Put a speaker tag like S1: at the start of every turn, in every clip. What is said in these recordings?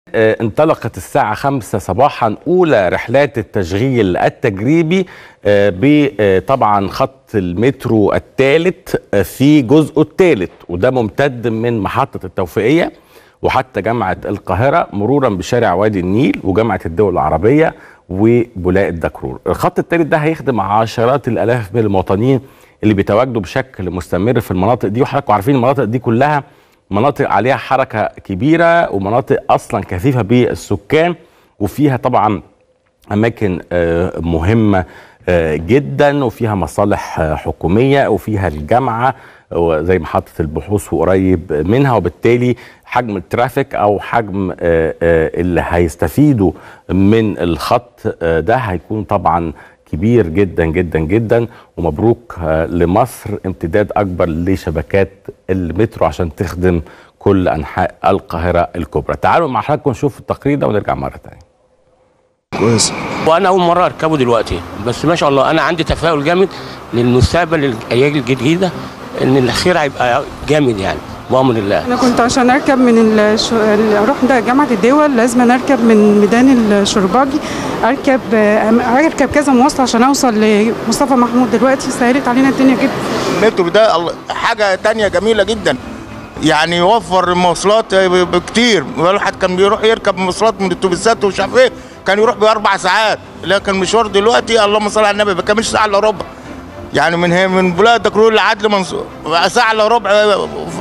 S1: انطلقت الساعة 5 صباحا أولى رحلات التشغيل التجريبي بطبعا خط المترو الثالث في جزءه الثالث وده ممتد من محطة التوفيقية وحتى جامعة القاهرة مرورا بشارع وادي النيل وجامعة الدول العربية وبولاء الدكرور الخط الثالث ده هيخدم عشرات الآلاف من المواطنين اللي بيتواجدوا بشكل مستمر في المناطق دي وحضراتكم عارفين المناطق دي كلها مناطق عليها حركة كبيرة ومناطق أصلا كثيفة بالسكان وفيها طبعا أماكن مهمة جدا وفيها مصالح حكومية وفيها الجامعة زي محطة البحوث وقريب منها وبالتالي حجم الترافيك أو حجم اللي هيستفيدوا من الخط ده هيكون طبعا كبير جدا جدا جدا ومبروك لمصر امتداد اكبر لشبكات المترو عشان تخدم كل انحاء القاهره الكبرى. تعالوا مع حضراتكم نشوف التقرير ده ونرجع مره ثانيه.
S2: كويس
S3: وانا اول مره اركبه دلوقتي بس ما شاء الله انا عندي تفاؤل جامد للمستقبل الاجيال الجديده ان الخير هيبقى جامد يعني بامر الله
S4: انا كنت عشان اركب من الش... اروح ده جامعه الدول لازم اركب من ميدان الشرباجي اركب اركب كذا مواصله عشان اوصل لمصطفى محمود دلوقتي سهلت علينا الدنيا جدا
S5: المترو ده حاجه تانية جميله جدا يعني يوفر المواصلات بكتير الواحد كان بيروح يركب مواصلات من الاتوبيسات ومش عارف ايه كان يروح باربع ساعات لكن مشوار دلوقتي اللهم صل على النبي ما كملش ساعه الا ربع يعني من من بولاق الدكرور لعدل منصور ساعه الا ربع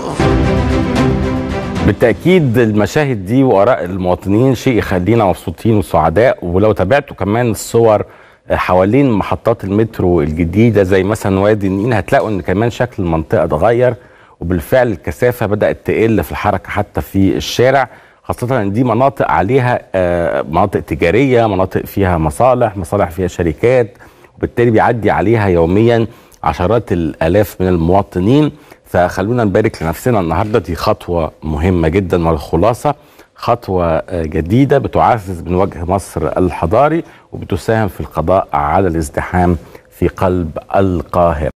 S1: بالتاكيد المشاهد دي واراء المواطنين شيء يخلينا مبسوطين وسعداء ولو تابعتوا كمان الصور حوالين محطات المترو الجديده زي مثلا وادي النيل هتلاقوا ان كمان شكل المنطقه اتغير وبالفعل الكثافه بدات تقل في الحركه حتى في الشارع خاصة ان دي مناطق عليها مناطق تجارية مناطق فيها مصالح مصالح فيها شركات وبالتالي بيعدي عليها يوميا عشرات الالاف من المواطنين فخلونا نبارك لنفسنا النهارده دي خطوه مهمه جدا والخلاصه خطوه جديده بتعزز من وجه مصر الحضاري وبتساهم في القضاء على الازدحام في قلب القاهره